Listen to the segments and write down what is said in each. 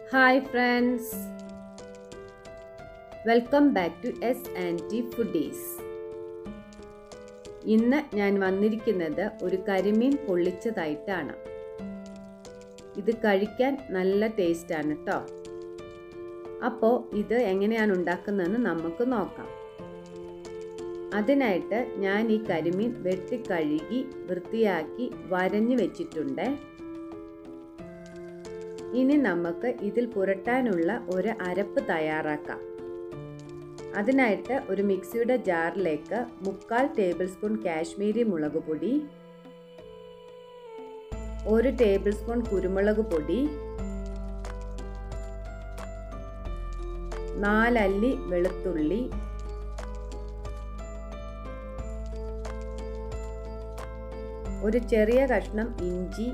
hi friends welcome back to S and T foodies ഇന്ന് ഞാൻ വന്നിരിക്കുന്നത് ഒരു കരിമീൻ പൊള്ളിച്ചതായിട്ടാണ് ഇത് കഴിക്കാൻ നല്ല ടേസ്റ്റാണ് കേട്ടോ അപ്പോൾ ഇത് എങ്ങനെയാണ് ഉണ്ടാക്കുന്നതെന്ന് നമുക്ക് നോക്കാം അതിനായിട്ട് ഞാൻ ഈ കരിമീൻ വെട്ടിക്കഴുകി വൃത്തിയാക്കി വരഞ്ഞു വെച്ചിട്ടുണ്ട് ഇനി നമുക്ക് ഇതിൽ പുരട്ടാനുള്ള ഒരു അരപ്പ് തയ്യാറാക്കാം അതിനായിട്ട് ഒരു മിക്സിയുടെ ജാറിലേക്ക് മുക്കാൽ ടേബിൾ സ്പൂൺ കാശ്മീരി മുളക് പൊടി ഒരു ടേബിൾ സ്പൂൺ കുരുമുളക് പൊടി നാലല്ലി വെളുത്തുള്ളി ഒരു ചെറിയ കഷ്ണം ഇഞ്ചി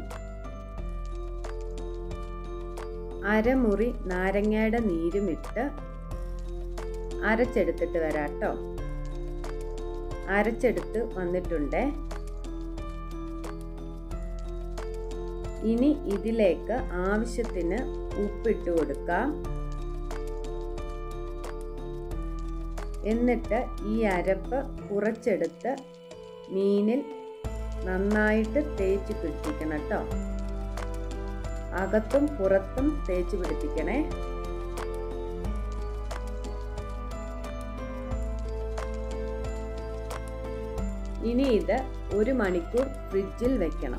അരമുറി നാരങ്ങയുടെ നീരുമിട്ട് അരച്ചെടുത്തിട്ട് വരാം കേട്ടോ അരച്ചെടുത്ത് വന്നിട്ടുണ്ട് ഇനി ഇതിലേക്ക് ആവശ്യത്തിന് ഉപ്പിട്ട് കൊടുക്കാം എന്നിട്ട് ഈ അരപ്പ് കുറച്ചെടുത്ത് മീനിൽ നന്നായിട്ട് തേച്ച് പിടിപ്പിക്കണം കേട്ടോ അകത്തും പുറത്തും തേച്ച് പിടിപ്പിക്കണേ ഇനി ഇത് ഒരു മണിക്കൂർ ഫ്രിഡ്ജിൽ വെക്കണം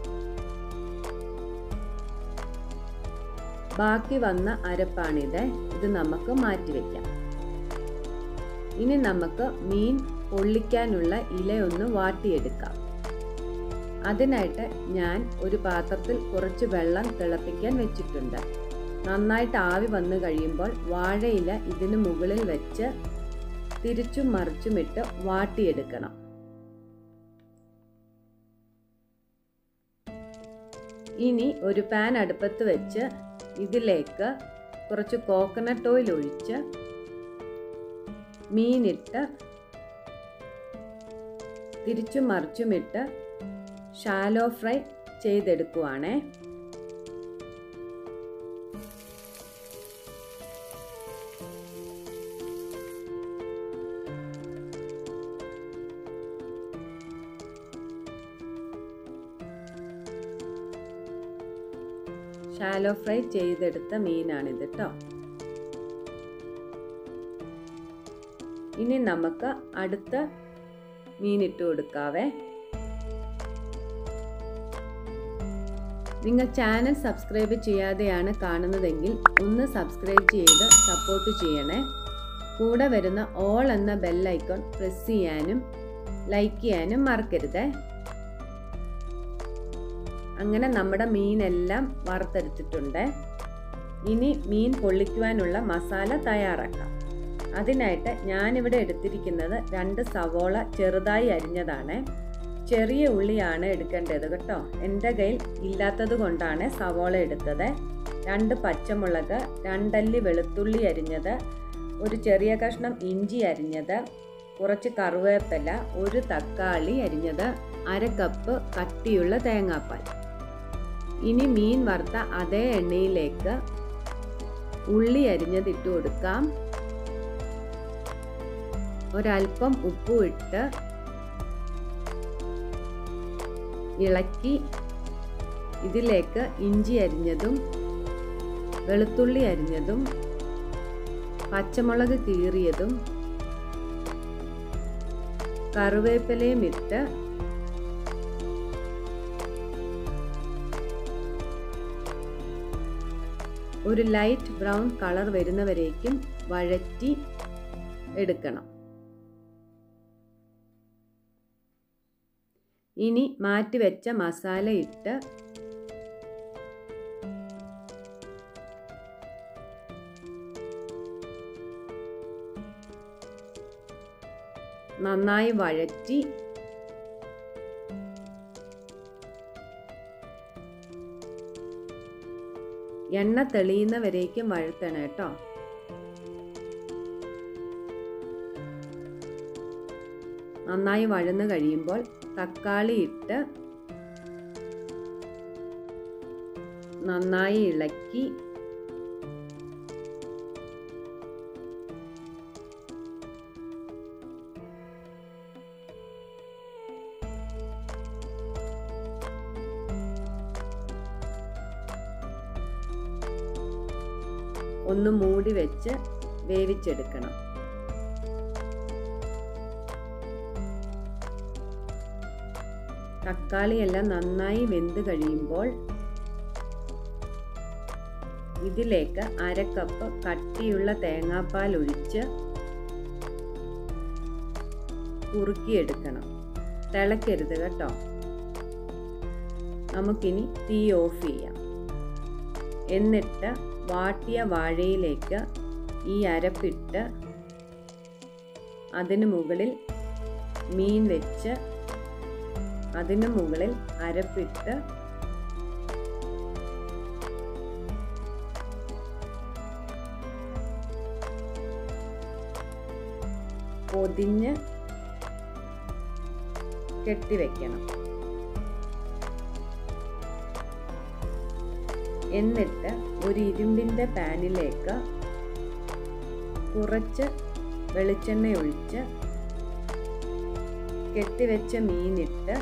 ബാക്കി വന്ന അരപ്പാണിത് ഇത് നമുക്ക് മാറ്റിവെക്കാം ഇനി നമുക്ക് മീൻ പൊള്ളിക്കാനുള്ള ഇലയൊന്ന് വാട്ടിയെടുക്കാം അതിനായിട്ട് ഞാൻ ഒരു പാത്രത്തിൽ കുറച്ച് വെള്ളം തിളപ്പിക്കാൻ വെച്ചിട്ടുണ്ട് നന്നായിട്ട് ആവി വന്നു കഴിയുമ്പോൾ വാഴയില ഇതിന് മുകളിൽ വെച്ച് തിരിച്ചും മറിച്ചുമിട്ട് വാട്ടിയെടുക്കണം ഇനി ഒരു പാൻ അടുപ്പത്ത് വെച്ച് ഇതിലേക്ക് കുറച്ച് കോക്കനട്ട് ഓയിൽ ഒഴിച്ച് മീനിട്ട് തിരിച്ചും മറിച്ചുമിട്ട് ഷാലോ ഫ്രൈ ചെയ്തെടുക്കുവാണേ ഷാലോ ഫ്രൈ ചെയ്തെടുത്ത മീനാണിത് കേട്ടോ ഇനി നമുക്ക് അടുത്ത മീൻ ഇട്ട് കൊടുക്കാവേ നിങ്ങൾ ചാനൽ സബ്സ്ക്രൈബ് ചെയ്യാതെയാണ് കാണുന്നതെങ്കിൽ ഒന്ന് സബ്സ്ക്രൈബ് ചെയ്ത് സപ്പോർട്ട് ചെയ്യണേ കൂടെ വരുന്ന ഓൾ എന്ന ബെല്ലൈക്കൺ പ്രസ് ചെയ്യാനും ലൈക്ക് ചെയ്യാനും മറക്കരുതേ അങ്ങനെ നമ്മുടെ മീനെല്ലാം വറുത്തെടുത്തിട്ടുണ്ട് ഇനി മീൻ പൊള്ളിക്കുവാനുള്ള മസാല തയ്യാറാക്കാം അതിനായിട്ട് ഞാനിവിടെ എടുത്തിരിക്കുന്നത് രണ്ട് സവോള ചെറുതായി അരിഞ്ഞതാണ് ചെറിയ ഉള്ളിയാണ് എടുക്കേണ്ടത് കേട്ടോ എൻ്റെ കയ്യിൽ ഇല്ലാത്തത് കൊണ്ടാണ് സവോള എടുത്തത് രണ്ട് പച്ചമുളക് രണ്ടല്ലി വെളുത്തുള്ളി അരിഞ്ഞത് ഒരു ചെറിയ കഷ്ണം ഇഞ്ചി അരിഞ്ഞത് കുറച്ച് കറുവേപ്പില ഒരു തക്കാളി അരിഞ്ഞത് അര കപ്പ് കട്ടിയുള്ള തേങ്ങാപ്പാൽ ഇനി മീൻ വറുത്ത അതേ എണ്ണയിലേക്ക് ഉള്ളി അരിഞ്ഞത് ഇട്ട് കൊടുക്കാം ഒരൽപ്പം ഉപ്പും ഇട്ട് ഇളക്കി ഇതിലേക്ക് ഇഞ്ചി അരിഞ്ഞതും വെളുത്തുള്ളി അരിഞ്ഞതും പച്ചമുളക് കീറിയതും കറിവേപ്പിലയും ഇട്ട് ഒരു ലൈറ്റ് ബ്രൗൺ കളർ വരുന്നവരേക്കും വഴറ്റി എടുക്കണം ഇനി മാറ്റിവെച്ച മസാല ഇട്ട് നന്നായി വഴറ്റി എണ്ണ തെളിയുന്നവരേക്കും വഴുത്തണം കേട്ടോ നന്നായി വഴന്നു കഴിയുമ്പോൾ തക്കാളി ഇട്ട് നന്നായി ഇളക്കി ഒന്ന് മൂടി വെച്ച് വേവിച്ചെടുക്കണം തക്കാളിയെല്ലാം നന്നായി വെന്ത് കഴിയുമ്പോൾ ഇതിലേക്ക് അരക്കപ്പ് കട്ടിയുള്ള തേങ്ങാപ്പാൽ ഒഴിച്ച് കുറുക്കിയെടുക്കണം തിളക്കരുത് കേട്ടോ നമുക്കിനി തീ ഓഫ് ചെയ്യാം എന്നിട്ട് വാട്ടിയ വാഴയിലേക്ക് ഈ അരപ്പിട്ട് അതിന് മുകളിൽ മീൻ വെച്ച് അതിന് മുകളിൽ അരപ്പിട്ട് പൊതിഞ്ഞ് കെട്ടിവെക്കണം എന്നിട്ട് ഒരു ഇരുമ്പിൻ്റെ പാനിലേക്ക് കുറച്ച് വെളിച്ചെണ്ണ ഒഴിച്ച് കെട്ടിവെച്ച മീനിട്ട്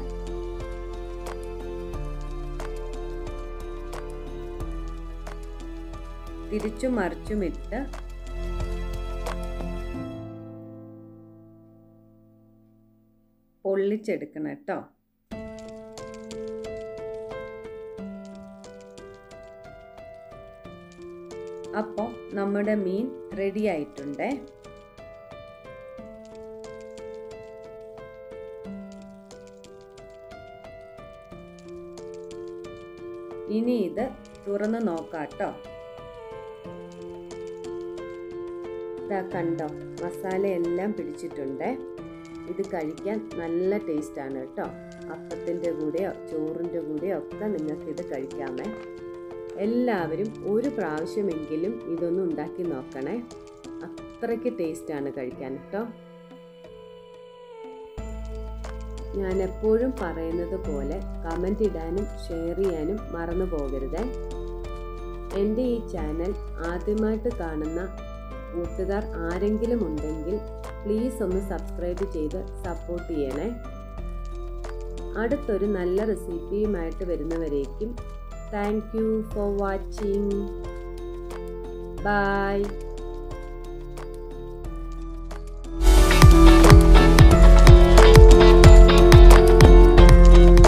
തിരിച്ചും മറിച്ചുമിട്ട് പൊള്ളിച്ചെടുക്കണം കേട്ടോ അപ്പോൾ നമ്മുടെ മീൻ റെഡി ആയിട്ടുണ്ട് ഇനി ഇത് തുറന്ന് നോക്കാട്ടോ ഇതാ കണ്ടോ മസാല എല്ലാം പിടിച്ചിട്ടുണ്ട് ഇത് കഴിക്കാൻ നല്ല ടേസ്റ്റാണ് കേട്ടോ അപ്പത്തിൻ്റെ കൂടെയോ ചോറിൻ്റെ കൂടെയോ ഒക്കെ നിങ്ങൾക്ക് ഇത് കഴിക്കാമേ എല്ലാവരും ഒരു പ്രാവശ്യമെങ്കിലും ഇതൊന്ന് ഉണ്ടാക്കി നോക്കണേ അത്രയ്ക്ക് ടേസ്റ്റാണ് കഴിക്കാൻ കേട്ടോ ഞാൻ എപ്പോഴും പറയുന്നത് പോലെ കമൻ്റ് ഇടാനും ഷെയർ ചെയ്യാനും മറന്നു പോകരുതേ എൻ്റെ ഈ ചാനൽ ആദ്യമായിട്ട് കാണുന്ന കൂട്ടുകാർ ആരെങ്കിലും ഉണ്ടെങ്കിൽ പ്ലീസ് ഒന്ന് സബ്സ്ക്രൈബ് ചെയ്ത് സപ്പോർട്ട് ചെയ്യണേ അടുത്തൊരു നല്ല റെസിപ്പിയുമായിട്ട് വരുന്നവരേക്കും thank you for watching by